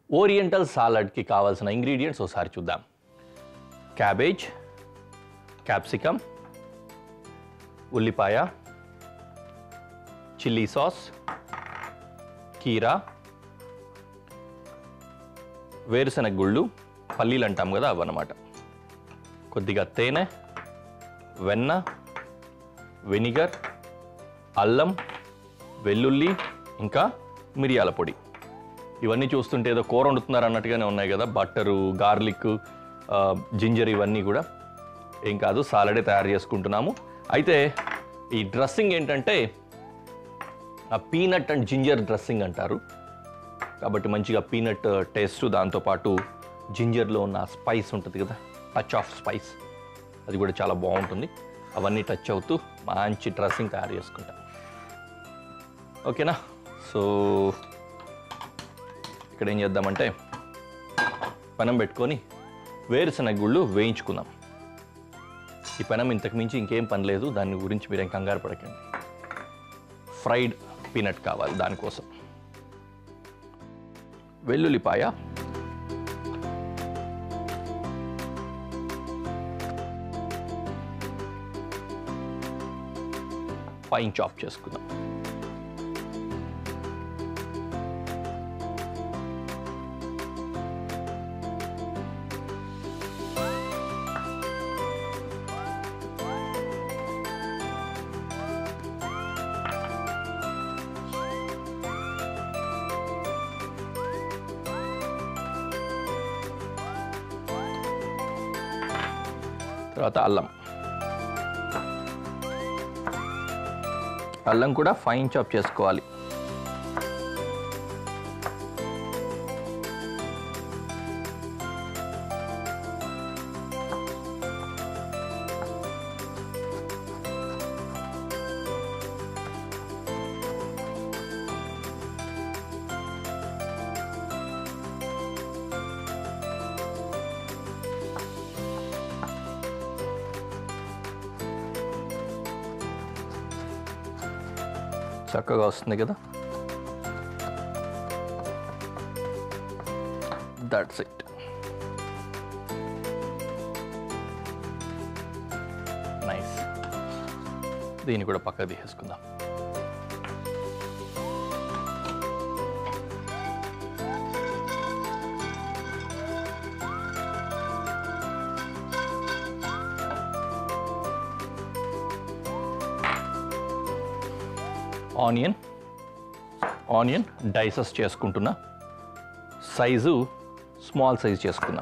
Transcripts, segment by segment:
Oriental సాలడ్కి కావాల్సిన ingredients ఒకసారి చూద్దాం క్యాబేజ్ క్యాప్సికమ్ ఉల్లిపాయ చిల్లీ సాస్ కీరా వేరుశనగ గుళ్ళు పల్లీలు అంటాం కదా అవన్నమాట కొద్దిగా తేనె వెన్న వెనిగర్ అల్లం వెల్లుల్లి ఇంకా మిరియాల పొడి ఇవన్నీ చూస్తుంటే ఏదో కూర వండుతున్నారు అన్నట్టుగానే ఉన్నాయి కదా బట్టరు గార్లిక్ ఆ, జింజర్ ఇవన్నీ కూడా ఏం కాదు సాలడే తయారు చేసుకుంటున్నాము అయితే ఈ డ్రెస్సింగ్ ఏంటంటే ఆ పీనట్ అండ్ జింజర్ డ్రెస్సింగ్ అంటారు కాబట్టి మంచిగా పీనట్ టేస్ట్ దాంతోపాటు జింజర్లో ఉన్న స్పైస్ ఉంటుంది కదా టచ్ ఆఫ్ స్పైస్ అది కూడా చాలా బాగుంటుంది అవన్నీ టచ్ అవుతూ మంచి డ్రెస్సింగ్ తయారు చేసుకుంటాం ఓకేనా సో ఇక్కడ ఏం చేద్దామంటే పెనం పెట్టుకొని వేరుశనగ గుళ్ళు వేయించుకుందాం ఈ పెనం ఇంతకు మించి ఇంకేం పని లేదు దాని గురించి మీరేం కంగారు పడకండి ఫ్రైడ్ పీనట్ కావాలి దానికోసం వెల్లుల్లిపాయ ఫైన్ చాప్ చేసుకుందాం తర్వాత అల్లం అల్లం కూడా ఫైన్ చాప్ చేసుకోవాలి చక్కగా వస్తుంది కదా దట్స్ ఇట్ నైస్ దీన్ని కూడా పక్కకు తీసేసుకుందాం ఆనియన్ ఆనియన్ డైసెస్ చేసుకుంటున్నా సైజు స్మాల్ సైజ్ చేసుకున్నాం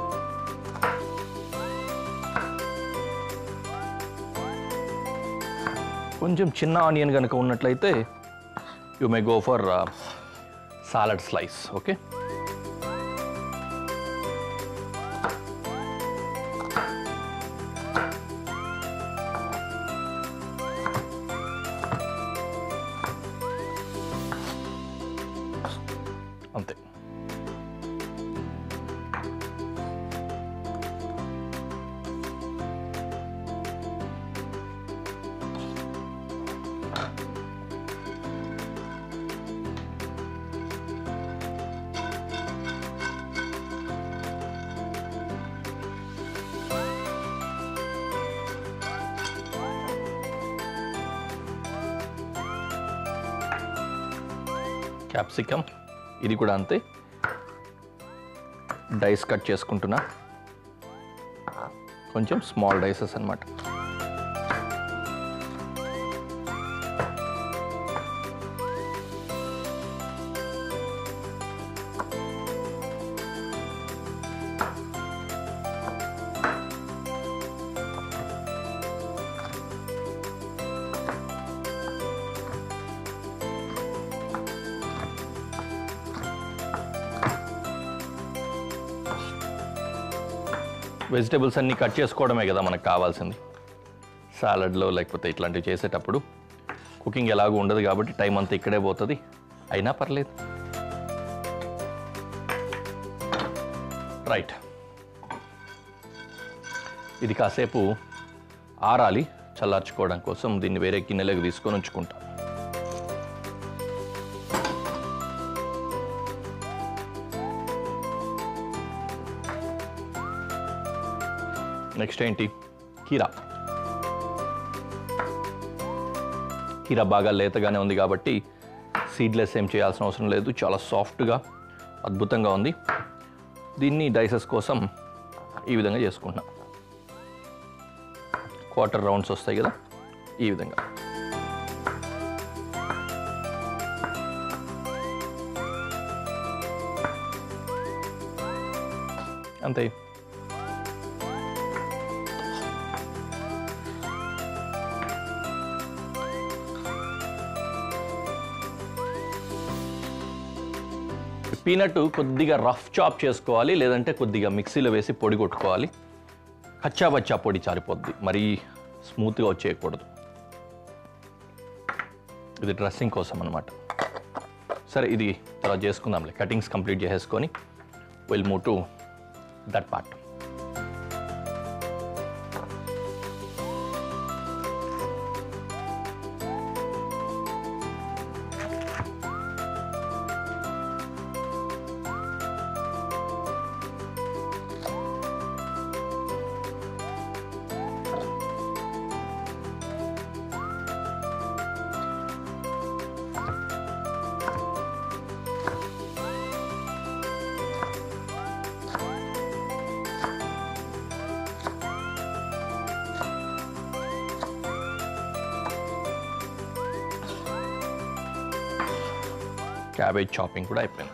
కొంచెం చిన్న ఆనియన్ కనుక ఉన్నట్లయితే you may go for salad slice okay అంతే క్యాప్సికమ్ ఇది కూడా అంతే డైస్ కట్ చేసుకుంటున్నా కొంచెం స్మాల్ డైసెస్ అన్నమాట వెజిటేబుల్స్ అన్నీ కట్ చేసుకోవడమే కదా మనకు కావాల్సింది సాలడ్లో లేకపోతే ఇట్లాంటివి చేసేటప్పుడు కుకింగ్ ఎలాగో ఉండదు కాబట్టి టైం అంతా ఇక్కడే పోతుంది అయినా పర్లేదు రైట్ ఇది కాసేపు ఆరాలి చల్లార్చుకోవడం కోసం దీన్ని వేరే గిన్నెలోకి తీసుకొని ఉంచుకుంటాం నెక్స్ట్ ఏంటి కీరా కీరా బాగా లేతగానే ఉంది కాబట్టి సీడ్లెస్ ఏం చేయాల్సిన అవసరం లేదు చాలా సాఫ్ట్గా అద్భుతంగా ఉంది దీన్ని డైసెస్ కోసం ఈ విధంగా చేసుకుంటున్నాం క్వార్టర్ రౌండ్స్ వస్తాయి కదా ఈ విధంగా అంతే పీనట్ కొద్దిగా రఫ్ చాప్ చేసుకోవాలి లేదంటే కొద్దిగా మిక్సీలో వేసి పొడి కొట్టుకోవాలి కచ్చా బచ్చా పొడి చారిపోద్ది మరీ స్మూత్గా వచ్చేయకూడదు ఇది డ్రెస్సింగ్ కోసం అనమాట సరే ఇది తర్వాత చేసుకుందాంలే కటింగ్స్ కంప్లీట్ చేసేసుకొని will move to that part cabbage chopping కూడా అయిపోయింది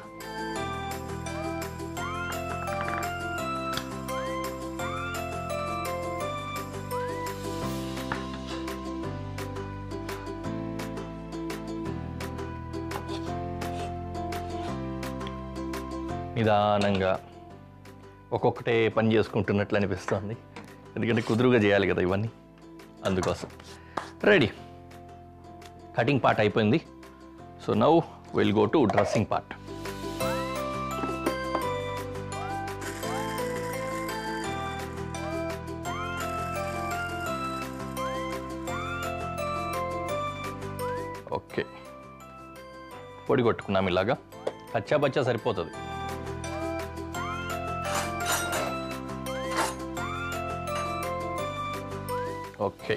నిదానంగా ఒక్కొక్కటే పని చేసుకుంటున్నట్లు అనిపిస్తుంది ఎందుకంటే కుదురుగా చేయాలి కదా ఇవన్నీ అందుకోసం రెడీ కటింగ్ పార్ట్ అయిపోయింది so now will go to dressing part okay పొడి కొట్టుకున్నాం ఇలాగా కచ్చా బచ్చా సరిపోతుంది ఓకే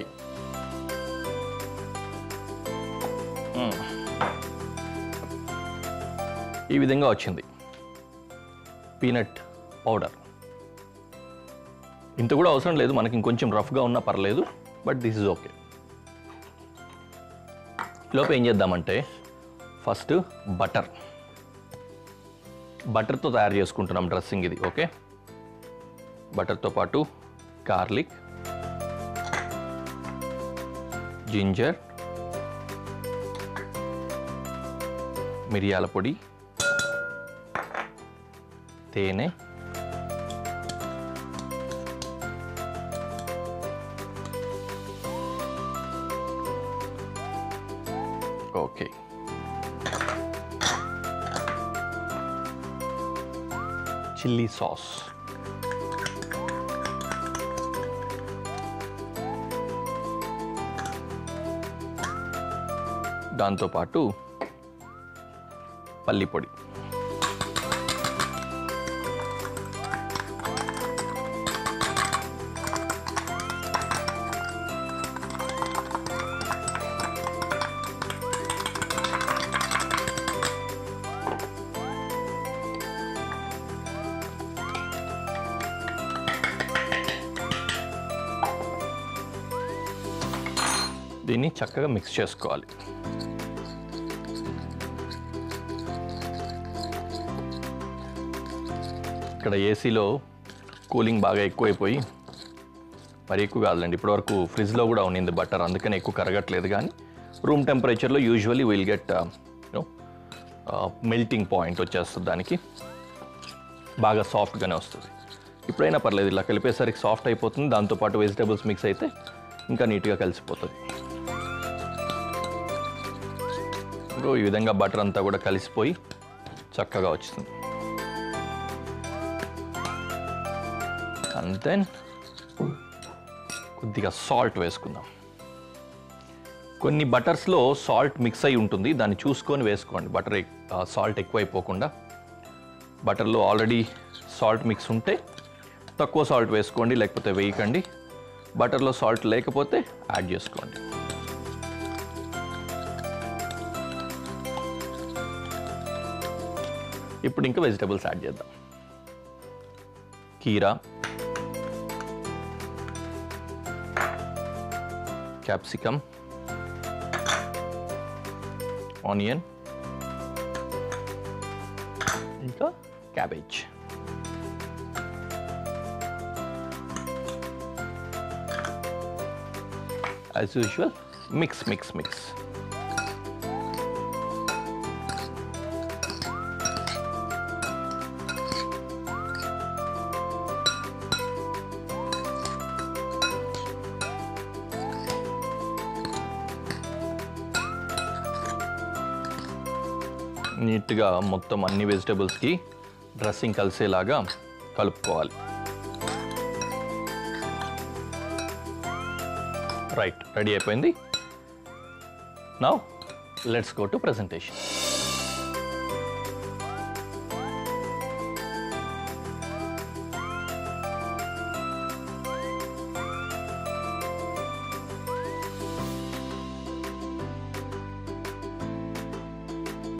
మ్మ్. ఈ విధంగా వచ్చింది పీనట్ పౌడర్ ఇంత కూడా అవసరం లేదు మనకి ఇంకొంచెం రఫ్గా ఉన్నా పర్లేదు బట్ దిస్ ఇస్ ఓకే లోపు ఏం చేద్దామంటే ఫస్ట్ బటర్ బటర్తో తయారు చేసుకుంటున్నాం డ్రెస్సింగ్ ఇది ఓకే బటర్తో పాటు గార్లిక్ జింజర్ మిరియాల పొడి తేనె ఓకే చిల్లీ సాస్ దాంతోపాటు పల్లి పొడి దీన్ని చక్కగా మిక్స్ చేసుకోవాలి ఇక్కడ ఏసీలో కూలింగ్ బాగా ఎక్కువైపోయి మరి ఎక్కువ కాదులేండి ఇప్పటివరకు ఫ్రిడ్జ్లో కూడా ఉన్నింది బటర్ అందుకని ఎక్కువ కరగట్లేదు కానీ రూమ్ టెంపరేచర్లో usually will get you know melting point వచ్చేస్తుంది దానికి బాగా సాఫ్ట్గానే వస్తుంది ఇప్పుడైనా పర్లేదు ఇలా కలిపేసరికి సాఫ్ట్ అయిపోతుంది దాంతోపాటు వెజిటేబుల్స్ మిక్స్ అయితే ఇంకా నీట్గా కలిసిపోతుంది ఇంకో ఈ విధంగా బటర్ అంతా కూడా కలిసిపోయి చక్కగా వచ్చింది అండ్ దెన్ కొద్దిగా సాల్ట్ వేసుకుందాం కొన్ని బటర్స్లో సాల్ట్ మిక్స్ అయి ఉంటుంది దాన్ని చూసుకొని వేసుకోండి బటర్ సాల్ట్ ఎక్కువైపోకుండా బటర్లో ఆల్రెడీ సాల్ట్ మిక్స్ ఉంటే తక్కువ సాల్ట్ వేసుకోండి లేకపోతే వేయకండి బటర్లో సాల్ట్ లేకపోతే యాడ్ చేసుకోండి ఇప్పుడు ఇంకా వెజిటబుల్స్ యాడ్ చేద్దాం కీరా క్యాప్సికమ్ ఆనియన్ ఇంకా cabbage as usual mix mix mix నీట్గా మొత్తం అన్ని వెజిటబుల్స్కి డ్రెస్సింగ్ కలిసేలాగా కలుపుకోవాలి రైట్ రెడీ అయిపోయింది now let's go to presentation